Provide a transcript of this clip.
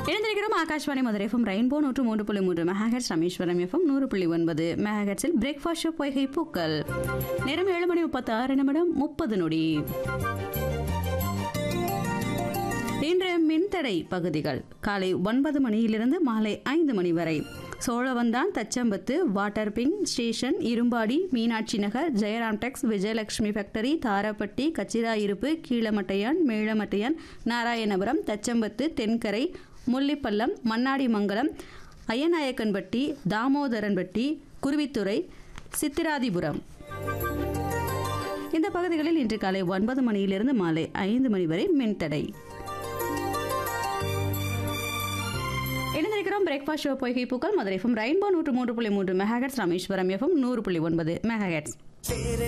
இணைந்திருக்கிறோம் Akashvani Madurai FM rainbow நூற்று மூன்று புள்ளி மூன்று மெகாஹெட்ஸ் ராமேஸ்வரம் எஃப்எம் நூறு புள்ளி ஒன்பது மெகாஹெட்ஸில் பிரேக்ஃபாஸ்ட் ஷோ பொய்கை பூக்கள் நேரம் ஏழு மணி முப்பத்தி ஆறு நிமிடம் முப்பது நொடி இன்று மின்தடை பகுதிகள் காலை ஒன்பது மணியிலிருந்து மாலை ஐந்து மணி வரை Sholavandan Thachampathu water ping station Irumbadi Meenakshi Nagar Jayaram Tex Vijayalakshmi factory Tharapatti Kachirayiruppu Keezhamattaiyan Melamattaiyan Narayanapuram Thachampathu Thenkarai Mullipallam Mannadimangalam Ayyanayakkanpatti Damodaranpatti Kuruvithurai Chithirathipuram இந்த பகுதிகளில் இன்று காலை ஒன்பது மணியிலிருந்து மாலை ஐந்து மணி வரை மின்தடை இணைந்திருக்கிறோம் பிரேக்ஃபாஸ்ட் ஷோ பொய்கை பூக்கள் மதுரை எஃப்எம் ரெயின்போ நூற்று மூன்று புள்ளி மூன்று மெகாஹெட்ஸ் ராமேஸ்வரம் எஃப்எம் நூறு புள்ளி ஒன்பது மெகாஹெட்ஸ்